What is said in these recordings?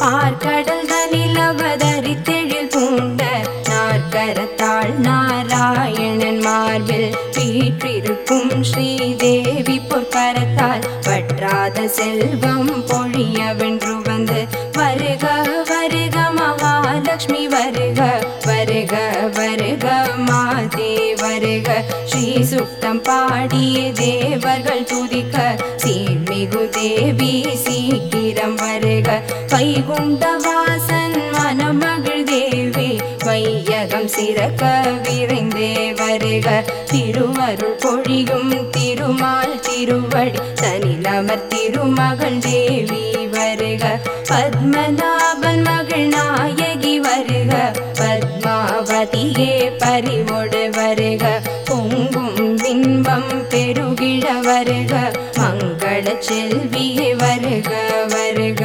பார்க்கடல் தனில் அவதரித்தெழில் பூண்ட நாற்கரத்தாள் நாராயணன் மார்பில் வீற்றிருக்கும் ஸ்ரீதேவி பொற்கரத்தால் வற்றாத செல்வம் பொழிய வென்று வந்து வருக வருக மகாலட்சுமி வருக வருக வருக மாதே வருக ஸ்ரீ சுத்தம் பாடிய தேவர்கள் துதிக்க சீர்மிகு தேவி சீக்கிரம் வருக வைகுண்ட வாசன் மனமகிழ் தேவி வையகம் சிறக்க விரைந்தே வருக திருவருள் பொழியும் திருமால் திருவடி தனிலமர் திருமகள் தேவி வருக பத்மநாபன் மகள் நாயகி வருக பத்மாவதியே பறிவொடு வருக பொங்கும் பின்பம் பெருகிட வருக மங்கள செல்வியே வருக வருக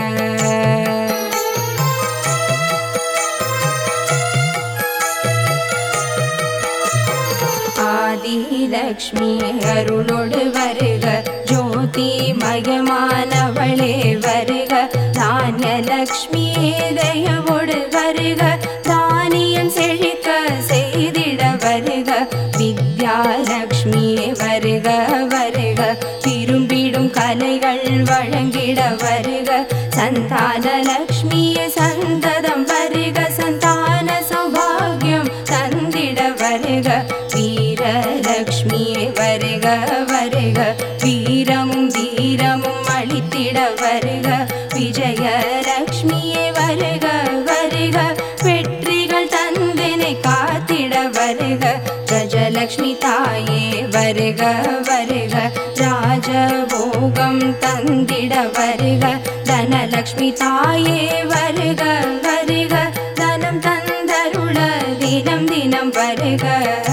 ஆதிலக்ஷ்மி அருளோடு வருக ஜோதி மயமானவளே வருக தானியலக்ஷ்மி தயவோடு வருக தானியம் செழிக்க செய்திட வருக வித்யாலக்ஷ்மியே வருக வருக விரும்பிடும் கலைகள் வழங்கிட வருக சந்தான லக்ஷ்மியே சந்ததம் வருக சந்தான சௌபாகியம் தந்திட வருக வீரலக்ஷ்மியே வருக வருக வீரமும் வீரமும் அளித்திட வருக விஜயலக்ஷ்மியே வருக வருக வெற்றிகள் தந்தினை காத்திட வருக கஜலக்ஷ்மி தாயே வருக வருக ராஜபோகம் தந்திட வருக தனலக்ஷ்மி தாயே வருக வருக தனம் தந்தருள தினம் தினம் வருக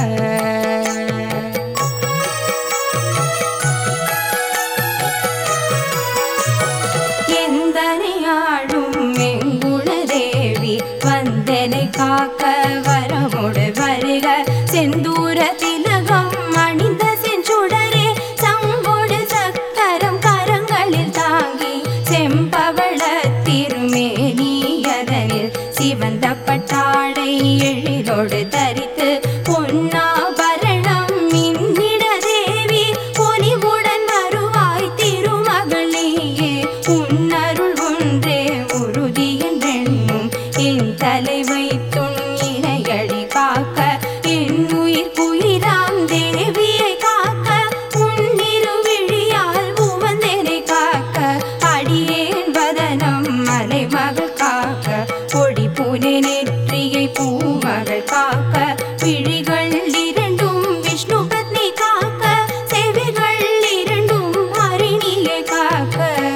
எந்தனை ஆளும் எங்குள தேவி வந்தனை காக்க வரமுடு வருக செந்தூர திலகம் அணிந்த செஞ்சுடரே சங்கொடு சக்கரம் கரங்களில் தாங்கி செம்பவள திருமேனியதனில் சிவந்த பட்டாடை எழிலோடு தரித்து பொன்னாபரணம் மின்னிட தேவி பொலிவுடன் வருவாய் திருமகளேயே உன்னருள் ஒன்றே உறுதி என்றென்னும் என் தலை வைத்துன் இணையடி காக்க என் உயிர் குயிராம் தேவியை காக்க உன்னிரு விழியால் உவந்தனை காக்க அடியேன் வதனம் மலைமகள் காக்க பொடி பூனை நெற்றியை பூமகள் காக்க விழிகள் இரண்டும் விஷ்ணு பத்னி காக்க செவிகள் இரண்டும் ஹரிணியை காக்க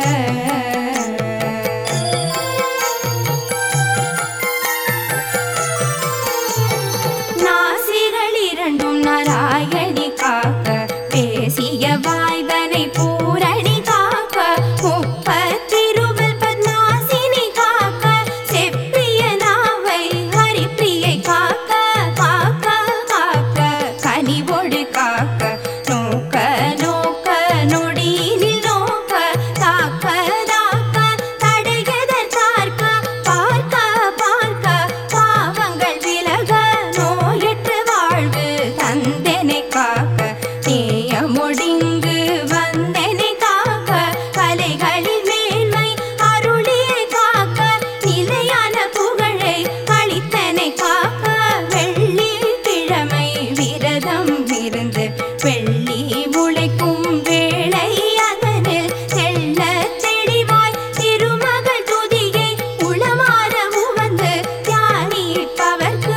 நாசிகள் இரண்டும் நாராயணி காக்க பேசிய வாய்தனை பூரணி காக்க முப்பத்திருவல் பத்மாசினி காக்க செப்பிய நாவை ஹரிப்பிரியை காக்க காக்க காக்க கனிவோடு காக்க நோக்க நோக்க நொடியினில் நோக்க தாக்க தாக்க தடையதற் பார்க்க பார்க்க பார்க்க பாவங்கள் விலக நோயற்ற வாழ்வு தந்தனை காக்க நேயமொடிங்கு வந்தனை காக்க கலைகளில் மேன்மை அருளியை காக்க நிலையான புகழை அளித்தனை காக்க வெள்ளி கிழமை விரதம் இருந்து வெள்ளி முளைக்கும் வேளை அதனில் தெள்ள தெளிவாய் திருமகள் துதியை உளமாற உவந்து தியானிப்பவர்க்கு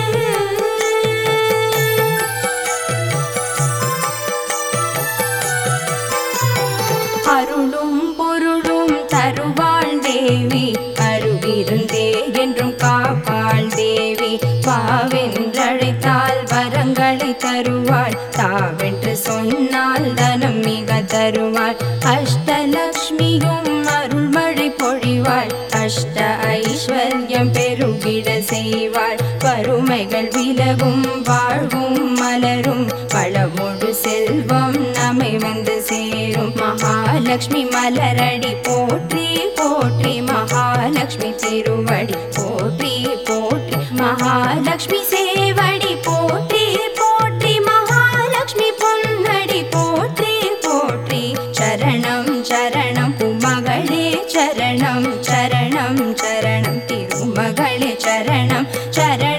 அருளும் பொருளும் தருவாள் தேவி அருகிருந்தே என்றும் காப்பாள் தேவி வாவென்றழைத்தால் வரங்களை தருவாள் தாவென்று சொன்னால் தனம் மிக தருவாள் அஷ்டலக்ஷ்மியும் அருள்மழை பொழிவாள் அஷ்ட ஐஸ்வர்யம் பெருகிட செய்வாள் வறுமைகள் விலகும் வாழ்வும் மலரும் வளமொடு செல்வம் நம்மை வந்து சேரும் மகாலட்சுமி மலரடி போற்றி போற்றி மகாலட்சுமி திருவடி போற்றி போற்றி மகாலட்சுமி சேவடி போற்றி போற்றி மகாலட்சுமி பொன்னடி போற்றி போற்றி சரணம் சரணம் உமகளே சரணம் சரணம் சரணம் திருமகளே சரணம் சரணம்